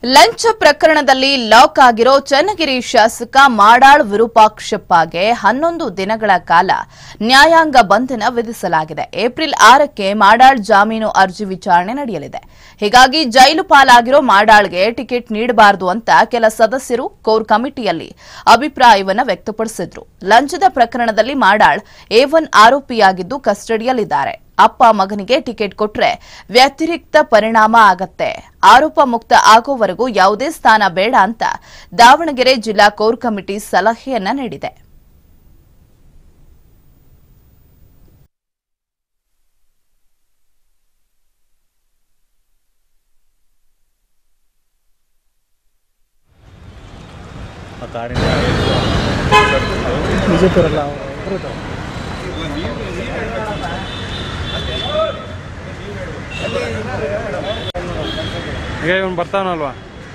ಲಂಚ ಪ್ರಕರಣದಲ್ಲಿ ಲಾಕ್ ಆಗಿರೋ ಚನ್ನಗಿರಿ ಶಾಸಕ ಮಾಡಾಳ್ ವಿರೂಪಾಕ್ಷಪ್ಪಗೆ ಹನ್ನೊಂದು ದಿನಗಳ ಕಾಲ ನ್ಯಾಯಾಂಗ ಬಂಧನ ವಿಧಿಸಲಾಗಿದೆ ಏಪ್ರಿಲ್ ಆರಕ್ಕೆ ಮಾಡಾಳ್ ಜಾಮೀನು ಅರ್ಜಿ ವಿಚಾರಣೆ ನಡೆಯಲಿದೆ ಹೀಗಾಗಿ ಜೈಲು ಪಾಲಾಗಿರೋ ಮಾಡಾಳ್ಗೆ ಟಿಕೆಟ್ ನೀಡಬಾರದು ಅಂತ ಕೆಲ ಸದಸ್ಯರು ಕೋರ್ ಕಮಿಟಿಯಲ್ಲಿ ಅಭಿಪ್ರಾಯವನ್ನ ವ್ಯಕ್ತಪಡಿಸಿದ್ರು ಲಂಚದ ಪ್ರಕರಣದಲ್ಲಿ ಮಾಡಾಳ್ ಎ ಒನ್ ಆರೋಪಿಯಾಗಿದ್ದು ಕಸ್ಟಡಿಯಲ್ಲಿದ್ದಾರೆ ಅಪ್ಪ ಮಗನಿಗೆ ಟಿಕೆಟ್ ಕೊಟ್ರೆ ವ್ಯತಿರಿಕ್ತ ಪರಿಣಾಮ ಆಗತ್ತೆ ಆರೋಪ ಮುಕ್ತ ಆಗೋವರೆಗೂ ಯಾವುದೇ ಸ್ಥಾನ ಬೇಡ ಅಂತ ದಾವಣಗೆರೆ ಜಿಲ್ಲಾ ಕೋರ್ ಕಮಿಟಿ ಸಲಹೆಯನ್ನ ನೀಡಿದೆ ಆ ಕಾರಿನ ಬಿಜೆಪಿಯವರೆಲ್ಲ ಬರುತ್ತೆ ಈಗ ಇವನು ಬರ್ತಾವನಲ್ವಾ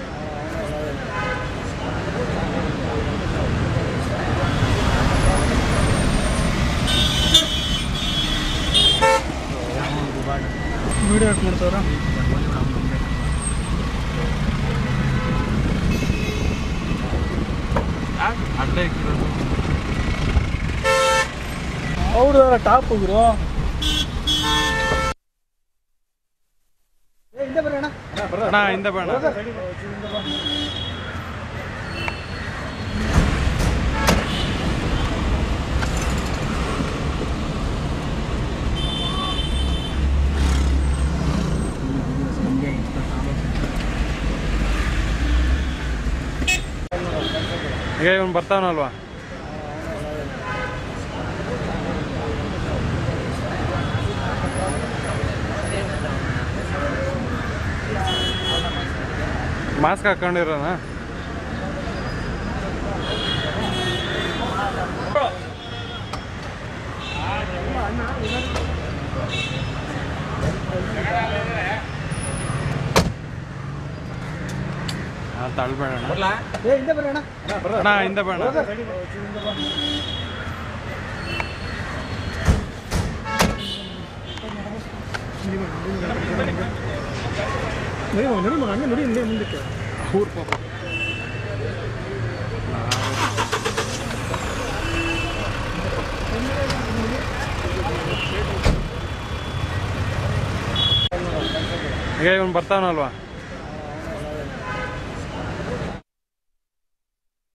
ವಿಡಿಯೋ ಹಾಕಿ ಮಾಡ್ತಾವ್ರ ಹೌದು ಟಾಪ್ ಹೋಗಿರು ಹಿಂದೆ ಬರ್ರಿ ಅಣ್ಣ ಅಣ್ಣ ಹಿಂದೆ ಬೇಡ ಈಗ ಇವನು ಬರ್ತಾವನಲ್ವಾ ಮಾಸ್ಕ್ ಹಾಕೊಂಡಿರೋಣ ತಳ್ಬೇಡ ಏ ಹಿಂದೆ ಬರ್ರಿ ಅಣ್ಣ ಅಣ್ಣ ಹಿಂದೆ ಬೇಡ ನಡಿ ಮಗ ನಡಿ ಮಗ ಹಂಗೆ ನಡಿ ಹಿಂದೆ ಮುಂದಕ್ಕೆ ಈಗ ಇವನು ಬರ್ತಾವನಲ್ವಾ